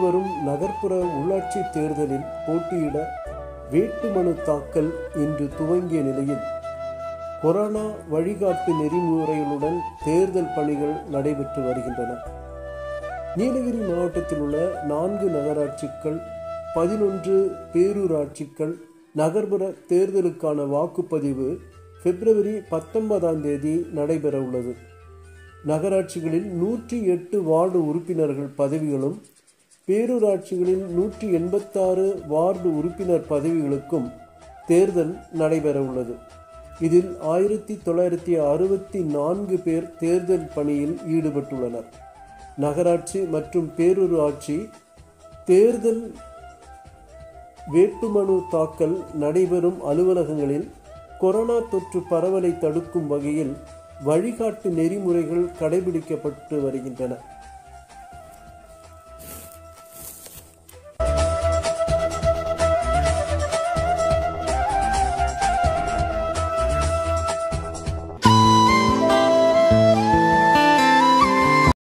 எதிர்வரும் நகர்ப்புற உள்ளாட்சி தேர்தலில் போட்டியிட வேட்புமனு தாக்கல் இன்று துவங்கிய நிலையில் கொரோனா வழிகாட்டு நெறிமுறைகளுடன் தேர்தல் பணிகள் நடைபெற்று வருகின்றன நீலகிரி மாவட்டத்தில் உள்ள நான்கு நகராட்சிகள் பதினொன்று பேரூராட்சிகள் நகர்ப்புற தேர்தலுக்கான வாக்குப்பதிவு பிப்ரவரி பத்தொன்பதாம் தேதி நடைபெற உள்ளது நகராட்சிகளில் நூற்றி எட்டு வார்டு உறுப்பினர்கள் பதவிகளும் பேரூராட்சிகளில் நூற்றி எண்பத்தாறு வார்டு உறுப்பினர் பதவிகளுக்கும் தேர்தல் நடைபெற உள்ளது இதில் ஆயிரத்தி தொள்ளாயிரத்தி அறுபத்தி நான்கு பேர் தேர்தல் பணியில் ஈடுபட்டுள்ளனர் நகராட்சி மற்றும் பேரூராட்சி தேர்தல் வேட்புமனு தாக்கல் நடைபெறும் அலுவலகங்களில் கொரோனா தொற்று பரவலை தடுக்கும் வகையில் வழிகாட்டு நெறிமுறைகள் கடைபிடிக்கப்பட்டு வருகின்றன